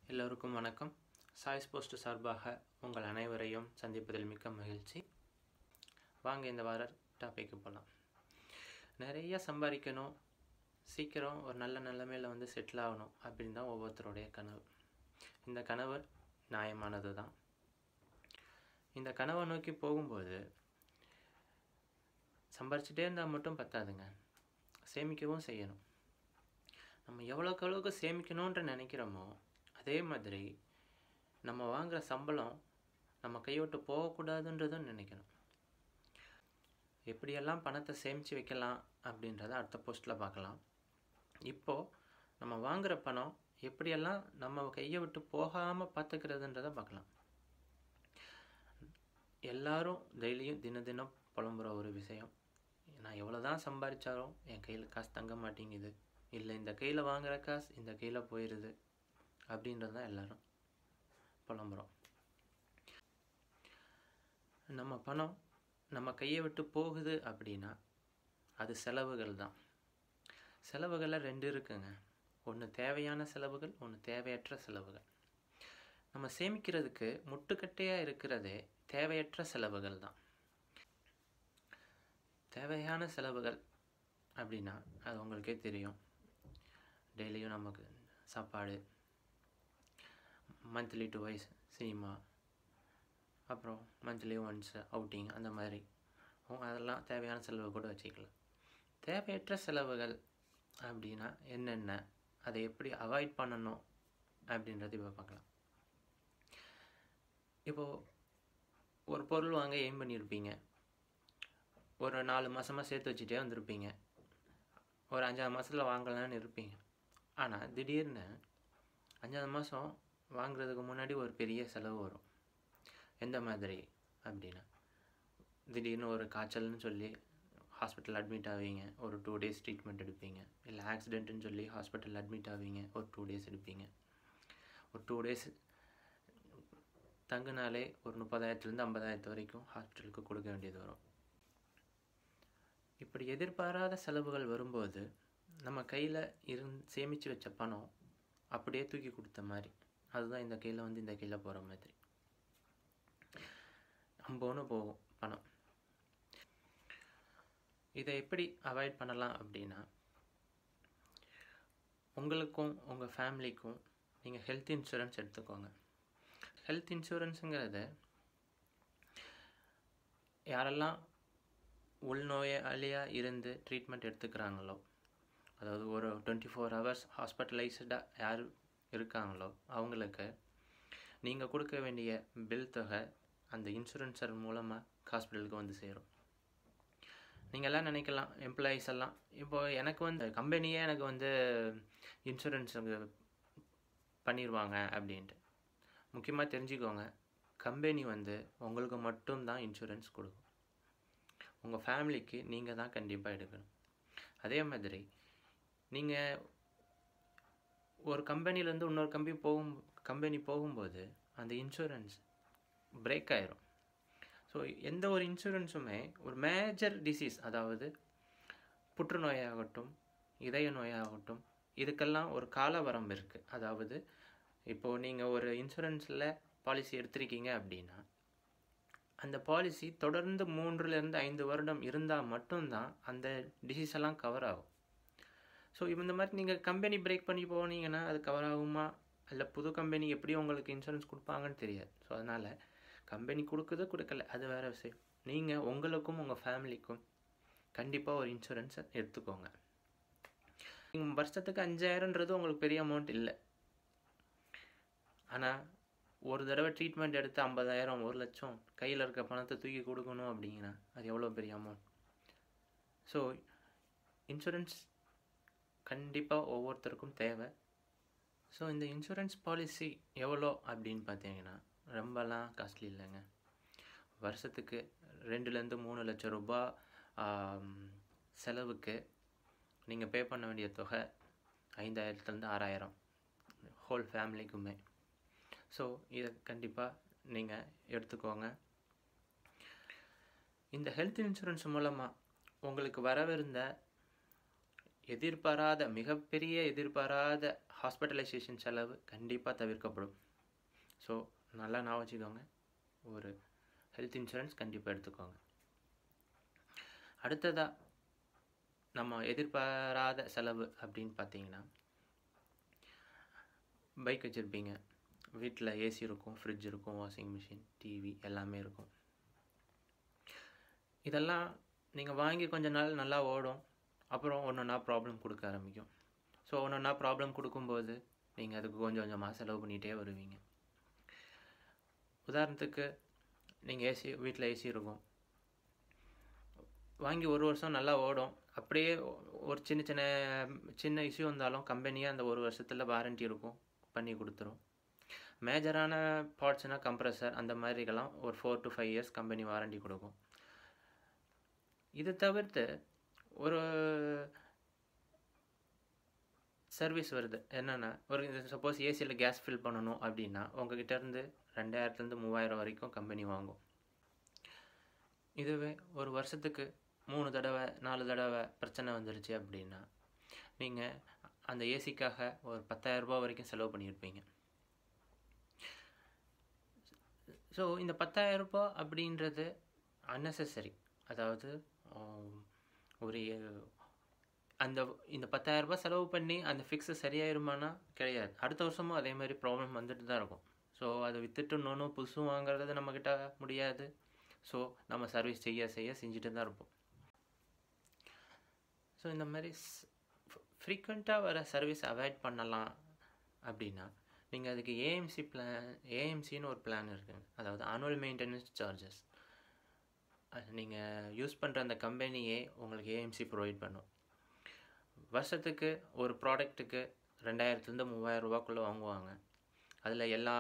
எல்லோருக்கும் வணக்கம் choice post சார்பாக உங்கள் அனைவரையும் சந்திப்பதில் மிக்க மகிழ்ச்சி வாங்க இந்த வார டாபிக்கு போகலாம் நிறைய சம்பாதிக்கணும் சீக்கிரம் ஒரு நல்ல நிலைமையில் வந்து செட்டில் ஆகணும் அப்படின்னு தான் ஒவ்வொருத்தருடைய கனவு இந்த கனவு நியாயமானது தான் இந்த கனவை நோக்கி போகும்போது சம்பாரிச்சிட்டே இருந்தால் மட்டும் பத்தாதுங்க சேமிக்கவும் செய்யணும் நம்ம எவ்வளோக்கு எவ்வளோக்கு சேமிக்கணுன்ற நினைக்கிறோமோ அதே மாதிரி நம்ம வாங்குகிற சம்பளம் நம்ம கையை விட்டு போகக்கூடாதுன்றதும் நினைக்கணும் எப்படியெல்லாம் பணத்தை சேமித்து வைக்கலாம் அப்படின்றத அடுத்த போஸ்ட்டில் பார்க்கலாம் இப்போது நம்ம வாங்குகிற பணம் எப்படியெல்லாம் நம்ம கையை விட்டு போகாமல் பார்த்துக்கிறதுன்றதை பார்க்கலாம் எல்லாரும் டெய்லியும் தின தினம் புலம்புற ஒரு விஷயம் நான் எவ்வளோ தான் சம்பாதிச்சாலும் என் கையில் காசு தங்க மாட்டேங்குது இல்லை இந்த கையில் வாங்குகிற காசு இந்த கையில் போயிடுது அப்படின்றது தான் எல்லாரும் புலம்புறோம் நம்ம பணம் நம்ம கையை விட்டு போகுது அப்படின்னா அது செலவுகள் தான் செலவுகளில் ரெண்டு இருக்குங்க ஒன்று தேவையான செலவுகள் ஒன்று தேவையற்ற செலவுகள் நம்ம சேமிக்கிறதுக்கு முட்டுக்கட்டையாக இருக்கிறதே தேவையற்ற செலவுகள் தான் தேவையான செலவுகள் அப்படின்னா அது உங்களுக்கே தெரியும் டெய்லியும் நமக்கு சாப்பாடு மந்த்லி டூ வைஸ் சினிமா அப்புறம் மந்த்லி ஒன்ஸ் அவுட்டிங் அந்த மாதிரி அதெல்லாம் தேவையான செலவு கூட வச்சுக்கலாம் தேவையற்ற செலவுகள் அப்படின்னா என்னென்ன அதை எப்படி அவாய்ட் பண்ணணும் அப்படின்றது இப்போ பார்க்கலாம் இப்போது ஒரு பொருள் வாங்க எய்ம் பண்ணியிருப்பீங்க ஒரு நாலு மாதமாக சேர்த்து வச்சுட்டே வந்திருப்பீங்க ஒரு அஞ்சாறு மாதத்தில் வாங்கலான்னு இருப்பீங்க ஆனால் திடீர்னு அஞ்சாவது மாதம் வாங்குறதுக்கு முன்னாடி ஒரு பெரிய செலவு வரும் எந்த மாதிரி அப்படின்னா திடீர்னு ஒரு காய்ச்சல்னு சொல்லி ஹாஸ்பிட்டல் அட்மிட் ஆவீங்க ஒரு டூ டேஸ் ட்ரீட்மெண்ட் எடுப்பீங்க இல்லை ஆக்சிடென்ட்டுன்னு சொல்லி ஹாஸ்பிட்டல் அட்மிட் ஆவீங்க ஒரு டூ டேஸ் எடுப்பீங்க ஒரு டூ டேஸ் தங்குனாலே ஒரு முப்பதாயிரத்துலேருந்து ஐம்பதாயிரத்து வரைக்கும் ஹாஸ்பிட்டலுக்கு கொடுக்க வேண்டியது வரும் இப்படி எதிர்பாராத செலவுகள் வரும்போது நம்ம கையில் இருந் சேமித்து வச்ச பணம் அப்படியே தூக்கி கொடுத்த மாதிரி அதுதான் இந்த கையில் வந்து இந்த கையில் போகிற மாதிரி அம்போன்னு போகும் பணம் இதை எப்படி அவாய்ட் பண்ணலாம் அப்படின்னா உங்களுக்கும் உங்கள் ஃபேமிலிக்கும் நீங்கள் ஹெல்த் இன்சூரன்ஸ் எடுத்துக்கோங்க ஹெல்த் இன்சூரன்ஸுங்கிறத யாரெல்லாம் உள்நோயாளியாக இருந்து ட்ரீட்மெண்ட் எடுத்துக்கிறாங்களோ அதாவது ஒரு டுவெண்ட்டி ஃபோர் ஹவர்ஸ் ஹாஸ்பிட்டலைஸ்டாக யார் இருக்காங்களோ அவங்களுக்கு நீங்கள் கொடுக்க வேண்டிய பில் தொகை அந்த இன்சூரன்ஸர் மூலமாக ஹாஸ்பிட்டலுக்கு வந்து சேரும் நீங்கள் எல்லாம் நினைக்கலாம் எம்ப்ளாயீஸ் எல்லாம் இப்போ எனக்கு வந்து கம்பெனியே எனக்கு வந்து இன்சூரன்ஸ் பண்ணிடுவாங்க அப்படின்ட்டு முக்கியமாக தெரிஞ்சுக்கோங்க கம்பெனி வந்து உங்களுக்கு மட்டும்தான் இன்சூரன்ஸ் கொடுக்கும் உங்கள் ஃபேமிலிக்கு நீங்கள் தான் கண்டிப்பாக எடுக்கணும் அதே மாதிரி நீங்கள் ஒரு கம்பெனிலேருந்து இன்னொரு கம்பெனி போகும் கம்பெனி போகும்போது அந்த இன்சூரன்ஸ் பிரேக் ஆயிரும் ஸோ எந்த ஒரு இன்சூரன்ஸுமே ஒரு மேஜர் டிசீஸ் அதாவது புற்றுநோயாகட்டும் இதய நோயாகட்டும் இதுக்கெல்லாம் ஒரு கால வரம்பு இருக்குது அதாவது இப்போது நீங்கள் ஒரு இன்சூரன்ஸில் பாலிசி எடுத்திருக்கீங்க அப்படின்னா அந்த பாலிசி தொடர்ந்து மூன்றுலேருந்து ஐந்து வருடம் இருந்தால் மட்டும்தான் அந்த டிசீஸ் எல்லாம் கவர் ஆகும் ஸோ இந்த மாதிரி நீங்கள் கம்பெனி பிரேக் பண்ணி போனீங்கன்னா அது கவர் ஆகுமா இல்லை புது கம்பெனி எப்படி உங்களுக்கு இன்சூரன்ஸ் கொடுப்பாங்கன்னு தெரியாது ஸோ அதனால் கம்பெனி கொடுக்குது கொடுக்கல அது வேறு விஷயம் நீங்கள் உங்களுக்கும் உங்கள் ஃபேமிலிக்கும் கண்டிப்பாக ஒரு இன்சூரன்ஸை எடுத்துக்கோங்க நீங்கள் வருஷத்துக்கு அஞ்சாயிரன்றது உங்களுக்கு பெரிய அமௌண்ட் இல்லை ஆனால் ஒரு தடவை ட்ரீட்மெண்ட் எடுத்து ஐம்பதாயிரம் ஒரு லட்சம் கையில் இருக்க பணத்தை தூக்கி கொடுக்கணும் அப்படிங்கன்னா அது எவ்வளோ பெரிய அமௌண்ட் ஸோ இன்சூரன்ஸ் கண்டிப்பாக ஒவ்வொருத்தருக்கும் தேவை ஸோ இந்த இன்சூரன்ஸ் பாலிசி எவ்வளோ அப்படின்னு பார்த்தீங்கன்னா ரொம்பலாம் காஸ்ட்லி இல்லைங்க வருஷத்துக்கு ரெண்டுலேருந்து மூணு லட்சம் ரூபா செலவுக்கு நீங்கள் பே பண்ண வேண்டிய தொகை ஐந்தாயிரத்துலேருந்து ஆறாயிரம் ஹோல் ஃபேமிலிக்குமே ஸோ இதை கண்டிப்பாக நீங்கள் எடுத்துக்கோங்க இந்த ஹெல்த் இன்சூரன்ஸ் மூலமாக உங்களுக்கு வரவிருந்த எதிர்பாராத மிகப்பெரிய எதிர்பாராத ஹாஸ்பிட்டலைசேஷன் செலவு கண்டிப்பாக தவிர்க்கப்படும் ஸோ நல்லா ஞாபகம் வச்சுக்கோங்க ஒரு ஹெல்த் இன்சூரன்ஸ் கண்டிப்பாக எடுத்துக்கோங்க அடுத்ததாக நம்ம எதிர்பாராத செலவு அப்படின்னு பார்த்தீங்கன்னா பைக் வச்சுருப்பீங்க வீட்டில் ஏசி இருக்கும் ஃப்ரிட்ஜ் இருக்கும் வாஷிங் மிஷின் டிவி எல்லாமே இருக்கும் இதெல்லாம் நீங்கள் வாங்கி கொஞ்ச நாள் நல்லா ஓடும் அப்புறம் ஒன்று ஒன்றா ப்ராப்ளம் கொடுக்க ஆரம்பிக்கும் ஸோ ஒன்று ஒன்றா ப்ராப்ளம் கொடுக்கும்போது நீங்கள் அதுக்கு கொஞ்சம் கொஞ்சமாக செலவு பண்ணிகிட்டே வருவீங்க உதாரணத்துக்கு நீங்கள் ஏசி வீட்டில் ஏசி இருக்கும் வாங்கி ஒரு வருஷம் நல்லா ஓடும் அப்படியே ஒரு சின்ன சின்ன சின்ன இஷ்யூ வந்தாலும் கம்பெனியாக அந்த ஒரு வருஷத்தில் வாரண்ட்டி இருக்கும் பண்ணி கொடுத்துரும் மேஜரான பார்ட்ஸ்னால் கம்ப்ரஸர் அந்த மாதிரிக்கெல்லாம் ஒரு four to five years company warranty கொடுக்கும் இது தவிர்த்து ஒரு சர்வீஸ் வருது என்னென்னா ஒரு சப்போஸ் ஏசியில் கேஸ் ஃபில் பண்ணணும் அப்படின்னா உங்ககிட்ட இருந்து ரெண்டாயிரத்துலேருந்து மூவாயிரம் வரைக்கும் கம்பெனி வாங்கும் இதுவே ஒரு வருஷத்துக்கு மூணு தடவை நாலு தடவை பிரச்சனை வந்துருச்சு அப்படின்னா நீங்கள் அந்த ஏசிக்காக ஒரு பத்தாயிரரூபா வரைக்கும் செலவு பண்ணியிருப்பீங்க ஸோ இந்த பத்தாயிரரூபா அப்படின்றது அன்னெசரி அதாவது ஒரு அந்த இந்த பத்தாயிரரூபா செலவு பண்ணி அந்த ஃபிக்ஸு சரியாயிருமானா கிடையாது அடுத்த வருஷமும் அதே மாதிரி ப்ராப்ளம் வந்துட்டு தான் இருக்கும் ஸோ அதை விற்றுட்டு இன்னொன்று புதுசும் வாங்குறது நம்மக்கிட்ட முடியாது ஸோ நம்ம சர்வீஸ் செய்ய செய்ய செஞ்சுட்டு தான் இருப்போம் ஸோ இந்த மாதிரி ஃப்ரீக்வெண்ட்டாக வர சர்வீஸ் அவாய்ட் பண்ணலாம் அப்படின்னா நீங்கள் அதுக்கு ஏஎம்சி பிளான் ஏஎம்சின்னு ஒரு பிளான் இருக்குங்க அதாவது ஆனுவல் மெயின்டெனன்ஸ் சார்ஜஸ் நீங்கள் யூஸ் பண்ணுற அந்த கம்பெனியே உங்களுக்கு ஏஎம்சி ப்ரொவைட் பண்ணும் வருஷத்துக்கு ஒரு ப்ராடக்ட்டுக்கு ரெண்டாயிரத்துலேருந்து மூவாயிரம் ரூபாக்குள்ளே வாங்குவாங்க அதில் எல்லா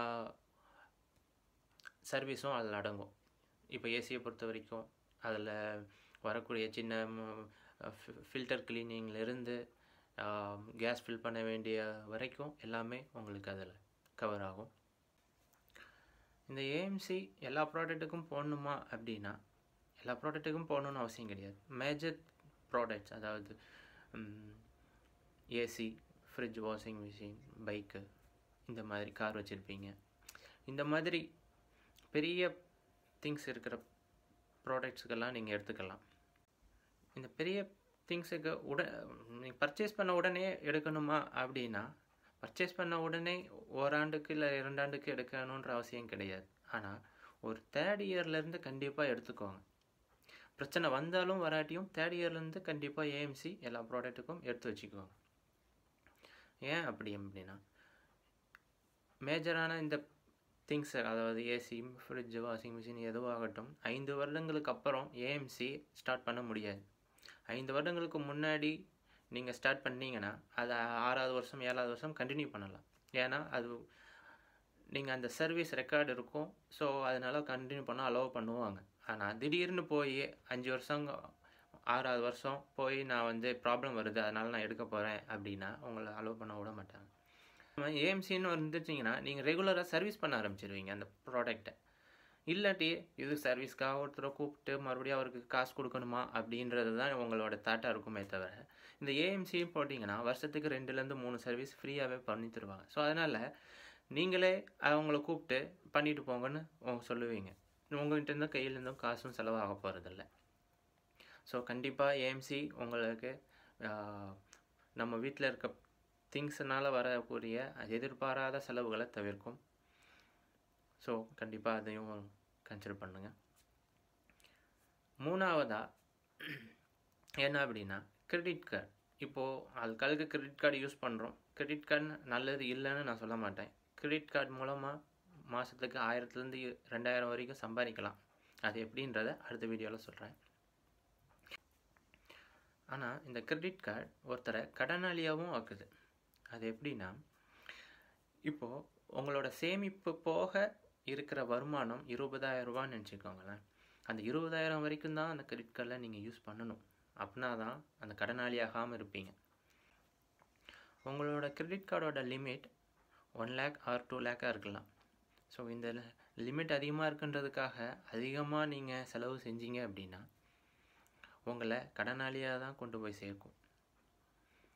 சர்வீஸும் அதில் அடங்கும் இப்போ ஏசியை பொறுத்த வரைக்கும் அதில் வரக்கூடிய சின்ன ஃபில்டர் கிளீனிங்லேருந்து கேஸ் ஃபில் பண்ண வேண்டிய வரைக்கும் எல்லாமே உங்களுக்கு அதில் கவர் ஆகும் இந்த ஏஎம்சி எல்லா ப்ராடக்ட்டுக்கும் போடணுமா அப்படின்னா எல்லா ப்ராடக்ட்டுக்கும் போடணுன்னு அவசியம் கிடையாது மேஜர் ப்ராடக்ட்ஸ் அதாவது AC fridge washing machine bike இந்த மாதிரி கார் வச்சுருப்பீங்க இந்த மாதிரி பெரிய திங்ஸ் இருக்கிற ப்ராடக்ட்ஸுக்கெல்லாம் நீங்கள் எடுத்துக்கலாம் இந்த பெரிய திங்ஸுக்கு உட நீங்கள் பர்ச்சேஸ் பண்ண உடனே எடுக்கணுமா அப்படின்னா பர்ச்சேஸ் பண்ண உடனே ஓராண்டுக்கு இல்லை இரண்டாண்டுக்கு எடுக்கணுன்ற அவசியம் கிடையாது ஆனால் ஒரு தேர்ட் இயர்லேருந்து கண்டிப்பாக எடுத்துக்கோங்க பிரச்சனை வந்தாலும் வராட்டியும் தேர்ட் இயர்லேருந்து கண்டிப்பாக ஏஎம்சி எல்லா ப்ராடக்ட்டுக்கும் எடுத்து வச்சுக்குவாங்க ஏன் அப்படி அப்படின்னா மேஜரான இந்த திங்ஸ் அதாவது ஏசி ஃப்ரிட்ஜ் வாஷிங் மிஷின் எதுவாகட்டும் ஐந்து வருடங்களுக்கு அப்புறம் ஏஎம்சி ஸ்டார்ட் பண்ண முடியாது ஐந்து வருடங்களுக்கு முன்னாடி நீங்கள் ஸ்டார்ட் பண்ணீங்கன்னா அது ஆறாவது வருஷம் ஏழாவது வருஷம் கண்டினியூ பண்ணலாம் ஏன்னா அது நீங்கள் அந்த சர்வீஸ் ரெக்கார்டு இருக்கும் ஸோ அதனால் கண்டினியூ பண்ண அலோவ் பண்ணுவாங்க ஆனால் திடீர்னு போய் அஞ்சு வருஷம் ஆறாவது வருஷம் போய் நான் வந்து ப்ராப்ளம் வருது அதனால் நான் எடுக்க போகிறேன் அப்படின்னா உங்களை அலோவ் பண்ண விட மாட்டாங்க ஏஎம்சின்னு வந்துச்சிங்கன்னா நீங்கள் ரெகுலராக சர்வீஸ் பண்ண ஆரம்பிச்சிருவீங்க அந்த ப்ராடக்டை இல்லாட்டி இது சர்வீஸ்க்காக ஒருத்தரை கூப்பிட்டு மறுபடியும் அவருக்கு காசு கொடுக்கணுமா அப்படின்றது தான் உங்களோட தாட்டாக இருக்குமே தவிர இந்த ஏஎம்சியும் போட்டிங்கன்னா வருஷத்துக்கு ரெண்டுலேருந்து மூணு சர்வீஸ் ஃப்ரீயாகவே பண்ணி தருவாங்க ஸோ அதனால் நீங்களே அவங்கள கூப்பிட்டு பண்ணிட்டு போங்கன்னு அவங்க சொல்லுவீங்க உங்கள்கிட்ட இருந்தும் கையிலேருந்தும் காசும் செலவாக போகிறதில்ல ஸோ கண்டிப்பாக ஏஎம்சி உங்களுக்கு நம்ம வீட்டில் இருக்க திங்ஸ்னால் வரக்கூடிய எதிர்பாராத செலவுகளை தவிர்க்கும் ஸோ கண்டிப்பாக அதையும் கன்சிடர் பண்ணுங்கள் மூணாவதாக என்ன அப்படின்னா கிரெடிட் கார்டு இப்போது ஆட்களுக்கு கிரெடிட் கார்டு யூஸ் பண்ணுறோம் கிரெடிட் கார்டு நல்லது இல்லைன்னு நான் சொல்ல மாட்டேன் கிரெடிட் கார்டு மூலமாக மாதத்துக்கு ஆயிரத்துலேருந்து ரெண்டாயிரம் வரைக்கும் சம்பாதிக்கலாம் அது எப்படின்றத அடுத்த வீடியோவில் சொல்கிறேன் ஆனால் இந்த கிரெடிட் கார்டு ஒருத்தரை கடனாளியாகவும் ஆக்குது அது எப்படின்னா இப்போது உங்களோட சேமிப்பு போக இருக்கிற வருமானம் இருபதாயிரம் ரூபான்னு நினச்சிக்கோங்களேன் அந்த இருபதாயிரம் வரைக்கும் தான் அந்த கிரெடிட் கார்டில் நீங்கள் யூஸ் பண்ணணும் அப்படின்னா தான் அந்த கடனாளி ஆகாமல் இருப்பீங்க உங்களோட கிரெடிட் கார்டோட limit one lakh or two லேக்காக இருக்கலாம் ஸோ இந்த லிமிட் அதிகமாக இருக்குன்றதுக்காக அதிகமாக நீங்கள் செலவு செஞ்சீங்க அப்படின்னா உங்களை கடனாளியாக தான் கொண்டு போய் சேர்க்கும்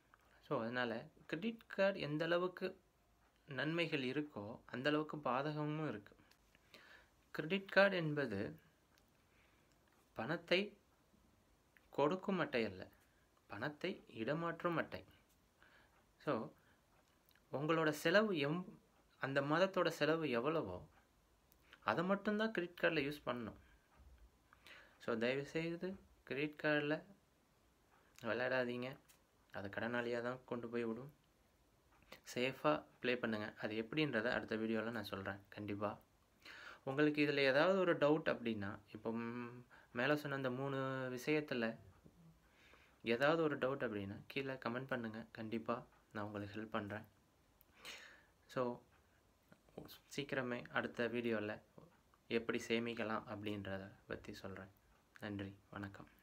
ஸோ அதனால் கிரெடிட் கார்டு எந்த அளவுக்கு நன்மைகள் இருக்கோ அந்த அளவுக்கு பாதகமும் இருக்குது கிரெடிட் கார்டு என்பது பணத்தை கொடுக்கும் அட்டை அல்ல பணத்தை இடமாற்றும் அட்டை ஸோ உங்களோட செலவு எம் அந்த மாதத்தோட செலவு எவ்வளவோ அதை மட்டும்தான் கிரெடிட் கார்டில் யூஸ் பண்ணணும் ஸோ தயவுசெய்து கிரெடிட் கார்டில் விளையாடாதீங்க அது கடனாளியாக தான் கொண்டு போய் விடும் சேஃபாக ப்ளே பண்ணுங்கள் அது எப்படின்றத அடுத்த வீடியோவில் நான் சொல்கிறேன் கண்டிப்பாக உங்களுக்கு இதில் ஏதாவது ஒரு டவுட் அப்படின்னா இப்போ மேலே சொன்ன அந்த மூணு விஷயத்தில் ஏதாவது ஒரு டவுட் அப்படின்னா கீழே கமெண்ட் பண்ணுங்கள் கண்டிப்பாக நான் உங்களுக்கு ஹெல்ப் பண்ணுறேன் ஸோ சீக்கிரமே அடுத்த வீடியோவில் எப்படி சேமிக்கலாம் அப்படின்றத பற்றி சொல்கிறேன் நன்றி வணக்கம்